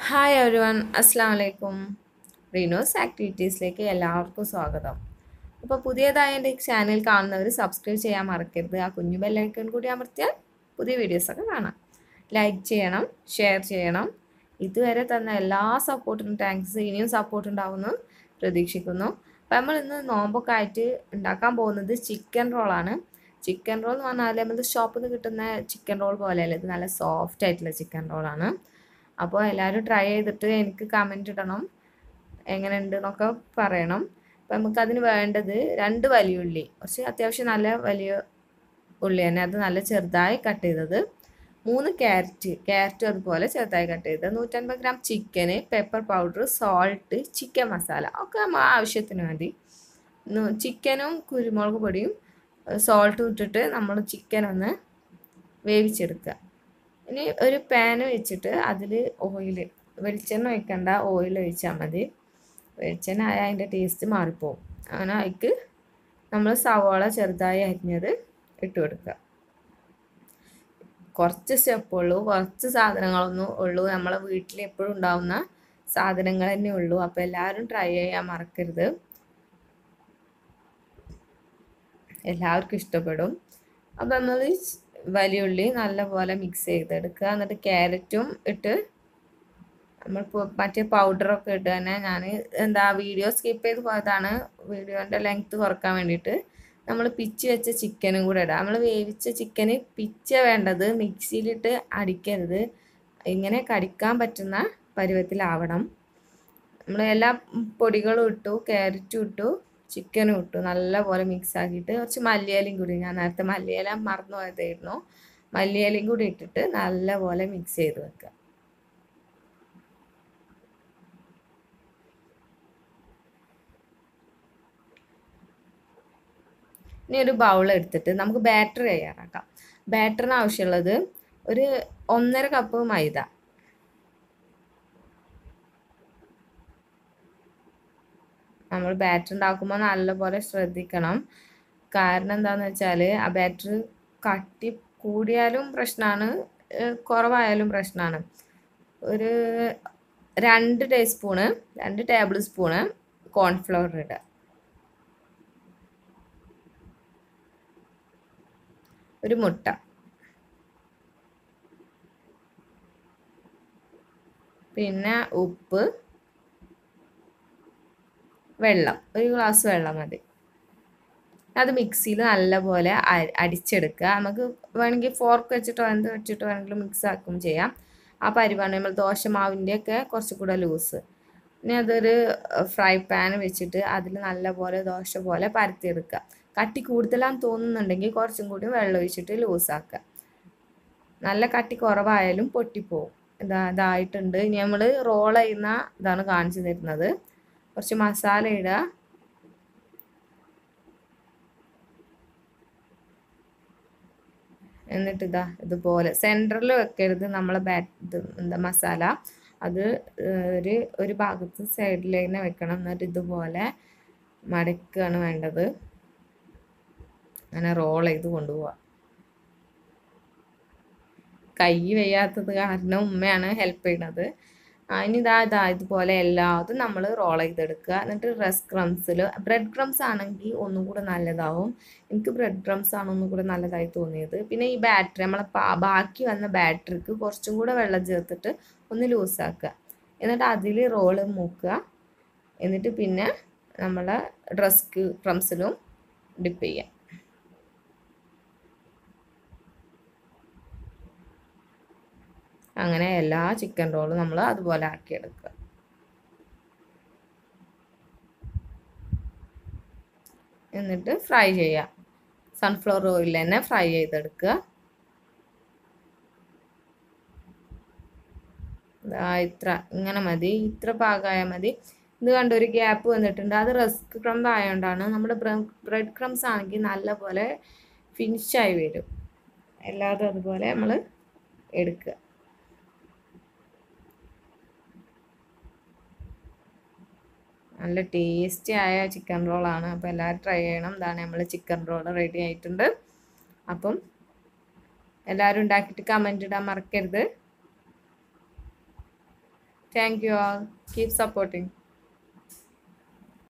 hi every one അസ്സാം വലൈക്കും റീനോസ് ആക്ടിവിറ്റീസിലേക്ക് എല്ലാവർക്കും സ്വാഗതം അപ്പോൾ പുതിയതായ എൻ്റെ ചാനൽ കാണുന്നവർ സബ്സ്ക്രൈബ് ചെയ്യാൻ മറക്കരുത് ആ കുഞ്ഞു ബെല്ലൈക്കൺ കൂടി അമർത്തിയാൽ പുതിയ വീഡിയോസൊക്കെ കാണാം ലൈക്ക് ചെയ്യണം ഷെയർ ചെയ്യണം ഇതുവരെ തന്ന എല്ലാ സപ്പോർട്ടിനും താങ്ക്സ് ഇനിയും സപ്പോർട്ട് ഉണ്ടാവുമെന്ന് പ്രതീക്ഷിക്കുന്നു അപ്പോൾ നമ്മൾ ഇന്ന് നോമ്പൊക്കെ ആയിട്ട് ഉണ്ടാക്കാൻ പോകുന്നത് ചിക്കൻ റോളാണ് ചിക്കൻ റോൾ എന്ന് പറഞ്ഞാൽ നമ്മൾ ഷോപ്പിൽ നിന്ന് കിട്ടുന്ന ചിക്കൻ റോൾ പോലെയല്ല ഇത് നല്ല സോഫ്റ്റ് ആയിട്ടുള്ള ചിക്കൻ റോളാണ് അപ്പോൾ എല്ലാവരും ട്രൈ ചെയ്തിട്ട് എനിക്ക് കമൻറ്റ് ഇടണം എങ്ങനെയുണ്ട് എന്നൊക്കെ പറയണം അപ്പം നമുക്കതിന് വേണ്ടത് രണ്ട് വലിയ ഉള്ളി കുറച്ച് അത്യാവശ്യം നല്ല വലിയ ഉള്ളി തന്നെ അത് നല്ല ചെറുതായി കട്ട് ചെയ്തത് മൂന്ന് ക്യാരറ്റ് ക്യാരറ്റും അതുപോലെ ചെറുതായി കട്ട് ചെയ്തത് നൂറ്റൻപത് ഗ്രാം ചിക്കന് pepper powder salt chicken masala ഒക്കെ നമ്മൾ ആവശ്യത്തിന് മതി ചിക്കനും കുരുമുളക് പൊടിയും സോൾട്ടും ഇട്ടിട്ട് നമ്മൾ ചിക്കൻ ഒന്ന് വേവിച്ചെടുക്കുക ഇനി ഒരു പാന് വെച്ചിട്ട് അതിൽ ഓയിൽ വെളിച്ചെണ്ണ ഒഴിക്കണ്ട ഓയിൽ ഒഴിച്ചാൽ മതി വെളിച്ചെണ്ണ ആയാൽ അതിൻ്റെ ടേസ്റ്റ് മാറിപ്പോവും അങ്ങനെ അതിക്ക് നമ്മൾ സവാള ചെറുതായി അരിഞ്ഞത് ഇട്ട് കൊടുക്കുക കുറച്ച് സ്റ്റെപ്പുള്ളൂ കുറച്ച് സാധനങ്ങളൊന്നും ഉള്ളൂ നമ്മളെ വീട്ടിൽ എപ്പോഴും ഉണ്ടാവുന്ന സാധനങ്ങൾ തന്നെ ഉള്ളൂ അപ്പോൾ എല്ലാവരും ട്രൈ ചെയ്യാൻ മറക്കരുത് എല്ലാവർക്കും ഇഷ്ടപ്പെടും അപ്പം നമ്മൾ വലിയ ഉള്ളി നല്ലപോലെ മിക്സ് ചെയ്തെടുക്കുക എന്നിട്ട് ക്യാരറ്റും ഇട്ട് നമ്മൾ മറ്റേ പൗഡറൊക്കെ ഇട്ട് തന്നെ ഞാൻ എന്താ വീഡിയോ സ്കിപ്പ് ചെയ്ത് പോയതാണ് വീഡിയോൻ്റെ ലെങ്ത്ത് കുറക്കാൻ വേണ്ടിയിട്ട് നമ്മൾ പിച്ച് വെച്ച ചിക്കനും കൂടെ ഇടാം നമ്മൾ വേവിച്ച ചിക്കന് പിച്ച വേണ്ടത് മിക്സിയിലിട്ട് അടിക്കരുത് ഇങ്ങനെ കടിക്കാൻ പറ്റുന്ന പരുവത്തിലാവണം നമ്മൾ എല്ലാ പൊടികളും ഇട്ടു ക്യാരറ്റും ഇട്ടു ചിക്കനും ഇട്ടു നല്ലപോലെ മിക്സ് ആക്കിയിട്ട് കുറച്ച് മല്ലിയിലയും കൂടി ഞാൻ നേരത്തെ മല്ലിയില മറന്നു പോയതായിരുന്നു മല്ലിയിലയും കൂടി ഇട്ടിട്ട് നല്ലപോലെ മിക്സ് ചെയ്ത് വെക്കുക ഇനി ഒരു ബൗൾ എടുത്തിട്ട് നമുക്ക് ബാറ്റർ തയ്യാറാക്കാം ബാറ്ററിന് ആവശ്യമുള്ളത് ഒരു ഒന്നര കപ്പ് മൈദ നമ്മൾ ബാറ്റർ ഉണ്ടാക്കുമ്പോൾ നല്ലപോലെ ശ്രദ്ധിക്കണം കാരണം എന്താണെന്ന് വെച്ചാൽ ആ ബാറ്റർ കട്ടി കൂടിയാലും പ്രശ്നമാണ് കുറവായാലും പ്രശ്നമാണ് ഒരു രണ്ട് ടീസ്പൂണ് രണ്ട് ടേബിൾ സ്പൂണ് കോൺഫ്ലവർ ഇടുക ഒരു മുട്ട പിന്നെ ഉപ്പ് വെള്ളം ഒരു ഗ്ലാസ് വെള്ളം മതി അത് മിക്സിയിൽ നല്ലപോലെ അടിച്ചെടുക്കുക നമുക്ക് വേണമെങ്കിൽ ഫോർക്ക് വെച്ചിട്ടോ എന്ത് വെച്ചിട്ടോ വേണമെങ്കിലും മിക്സ് ആക്കും ചെയ്യാം ആ പരിപാടി നമ്മൾ ദോശമാവിൻ്റെയൊക്കെ കുറച്ചും കൂടെ ലൂസ് ഇനി അതൊരു ഫ്രൈ പാൻ വെച്ചിട്ട് അതിൽ നല്ലപോലെ ദോശ പോലെ പരത്തിയെടുക്കുക കട്ടി കൂടുതലാന്ന് തോന്നുന്നുണ്ടെങ്കിൽ കുറച്ചും കൂടി വെള്ളം ഒഴിച്ചിട്ട് ലൂസാക്കുക നല്ല കട്ടി കുറവായാലും പൊട്ടിപ്പോവും ഇതാ ഇതായിട്ടുണ്ട് ഇനി നമ്മൾ റോൾ ചെയ്യുന്ന ഇതാണ് കാണിച്ചു തരുന്നത് കുറച്ച് മസാല ഇടുക എന്നിട്ട് ഇതാ ഇതുപോലെ സെൻറ്ററിൽ വെക്കരുത് നമ്മളെ ബാറ്റ് എന്താ മസാല അത് ഒരു ഒരു ഭാഗത്ത് സൈഡിൽ തന്നെ വെക്കണം എന്നിട്ട് ഇതുപോലെ മടക്കുകയാണ് വേണ്ടത് അങ്ങനെ റോൾ ചെയ്ത് കൊണ്ടുപോവാം കൈ വയ്യാത്തത് കാരണം ഉമ്മയാണ് ഹെൽപ്പ് ചെയ്യണത് ഇനി ഇതാ ഇതാ ഇതുപോലെ എല്ലാതും നമ്മൾ റോൾ ചെയ്തെടുക്കുക എന്നിട്ട് റെസ്റ്റ് ക്രംസിൽ ബ്രെഡ് ക്രംസ് ആണെങ്കിൽ ഒന്നും കൂടെ നല്ലതാവും എനിക്ക് ബ്രെഡ് ക്രംസ് ആണ് ഒന്നും കൂടെ നല്ലതായി തോന്നിയത് പിന്നെ ഈ ബാറ്ററി നമ്മളെ ബാക്കി വന്ന ബാറ്ററിക്ക് കുറച്ചും കൂടെ വെള്ളം ചേർത്തിട്ട് ഒന്ന് ലൂസാക്കുക എന്നിട്ട് അതിൽ റോള് മൂക്കുക എന്നിട്ട് പിന്നെ നമ്മളെ ഡ്രസ്ക്ക് ക്രംസിലും ഡിപ്പ് ചെയ്യുക അങ്ങനെ എല്ലാ ചിക്കൻ റോളും നമ്മൾ അതുപോലെ ആക്കിയെടുക്കുക എന്നിട്ട് ഫ്രൈ ചെയ്യുക സൺഫ്ലവർ ഓയിലിൽ തന്നെ ഫ്രൈ ചെയ്തെടുക്കുക ഇത്ര ഇങ്ങനെ മതി ഇത്ര പാകമായാൽ മതി ഇത് കണ്ട ഒരു ഗ്യാപ്പ് വന്നിട്ടുണ്ട് അത് റസ്ക് ക്രംസ് ആയതുകൊണ്ടാണ് നമ്മുടെ ബ്രെഡ് ക്രംസ് ആണെങ്കിൽ നല്ലപോലെ ഫിനിഷായി വരും എല്ലാതും അതുപോലെ നമ്മൾ എടുക്കുക നല്ല ടേസ്റ്റി ആയ ചിക്കൻ റോളാണ് അപ്പോൾ എല്ലാവരും ട്രൈ ചെയ്യണം ഇതാണ് നമ്മൾ ചിക്കൻ റോൾ റെഡി ആയിട്ടുണ്ട് അപ്പം എല്ലാവരും ഉണ്ടാക്കിയിട്ട് കമൻറ്റ് ഇടാൻ മറക്കരുത് thank you all keep supporting